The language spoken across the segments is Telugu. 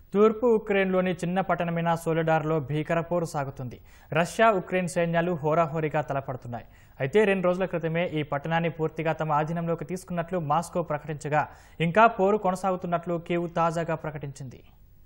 తూర్పు ఉక్రెయిన్లోని చిన్న పట్టణమైన సోలెడార్లో భీకర పోరు సాగుతుంది రష్యా ఉక్రెయిన్ సైన్యాలు హోరాహోరీగా తలపడుతున్నాయి అయితే రెండు రోజుల క్రితమే ఈ పట్టణాన్ని పూర్తిగా తమ ఆధీనంలోకి తీసుకున్నట్లు మాస్కో ప్రకటించగా ఇంకా పోరు కొనసాగుతున్నట్లు కీవ్ తాజాగా ప్రకటించింది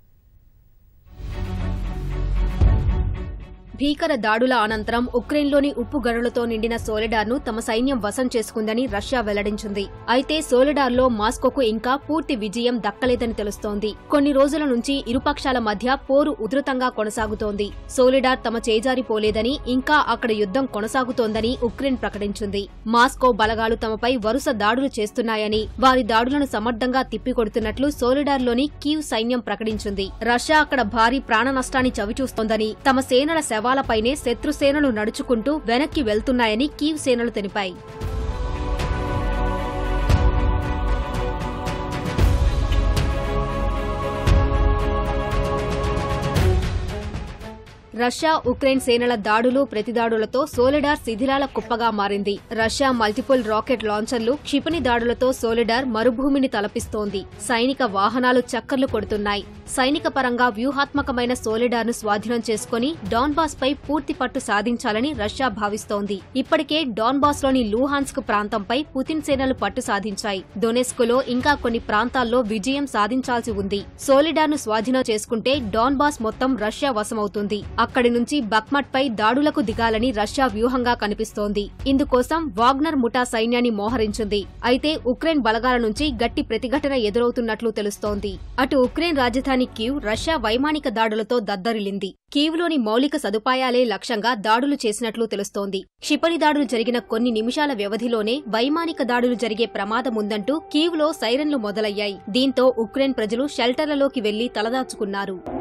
భీకర దాడుల అనంతరం ఉక్రెయిన్లోని ఉప్పు గనులతో నిండిన సోలెడార్ను తమ సైన్యం వశం చేసుకుందని రష్యా వెల్లడించింది అయితే సోలెడార్లో మాస్కోకు ఇంకా పూర్తి విజయం దక్కలేదని తెలుస్తోంది కొన్ని రోజుల నుంచి ఇరుపక్షాల మధ్య పోరు ఉధృతంగా కొనసాగుతోంది సోలెడార్ తమ చేజారిపోలేదని ఇంకా అక్కడ యుద్ధం కొనసాగుతోందని ఉక్రెయిన్ ప్రకటించింది మాస్కో బలగాలు తమపై వరుస దాడులు చేస్తున్నాయని వారి దాడులను సమర్థంగా తిప్పికొడుతున్నట్లు సోలెడార్లోని కీవ్ సైన్యం ప్రకటించింది రష్యా అక్కడ భారీ ప్రాణ నష్టాన్ని చవిచూస్తోందని తమ సేనల శవాలపైనే శత్రు సేనలు నడుచుకుంటూ వెనక్కి వెళ్తున్నాయని కీవ్ సేనలు తెలిపాయి రష్యా ఉక్రెయిన్ సేనల దాడులు ప్రతిదాడులతో సోలెడార్ శిథిలాల కుప్పగా మారింది రష్యా మల్టిపుల్ రాకెట్ లాంచర్లు క్షిపణి దాడులతో సోలెడార్ మరుభూమిని తలపిస్తోంది సైనిక వాహనాలు చక్కర్లు కొడుతున్నాయి సైనిక పరంగా వ్యూహాత్మకమైన సోలెడార్ను స్వాధీనం చేసుకుని డాన్బాస్ పై పూర్తి పట్టు సాధించాలని రష్యా భావిస్తోంది ఇప్పటికే డాన్బాస్ లోని లూహాన్స్క్ ప్రాంతంపై పుతిన్ సేనలు పట్టు సాధించాయి డొనెస్కులో ఇంకా కొన్ని ప్రాంతాల్లో విజయం సాధించాల్సి ఉంది సోలిడార్ను స్వాధీనం చేసుకుంటే డాన్బాస్ మొత్తం రష్యా వశమవుతుంది అక్కడి నుంచి బక్మట్ పై దాడులకు దిగాలని రష్యా వ్యూహంగా కనిపిస్తోంది ఇందుకోసం వాగ్నర్ ముఠా సైన్యాన్ని మోహరించింది అయితే ఉక్రెయిన్ బలగాల నుంచి గట్టి ప్రతిఘటన ఎదురవుతున్నట్లు తెలుస్తోంది అటు ఉక్రెయిన్ రాజధాని కీవ్ రష్యా వైమానిక దాడులతో దద్దరిల్లింది కీవ్లోని మౌలిక సదుపాయాలే లక్ష్యంగా దాడులు చేసినట్లు తెలుస్తోంది క్షిపణి దాడులు జరిగిన కొన్ని నిమిషాల వ్యవధిలోనే వైమానిక దాడులు జరిగే ప్రమాదముందంటూ కీవ్లో సైరన్లు మొదలయ్యాయి దీంతో ఉక్రెయిన్ ప్రజలు షెల్టర్లలోకి వెళ్లి తలదాచుకున్నారు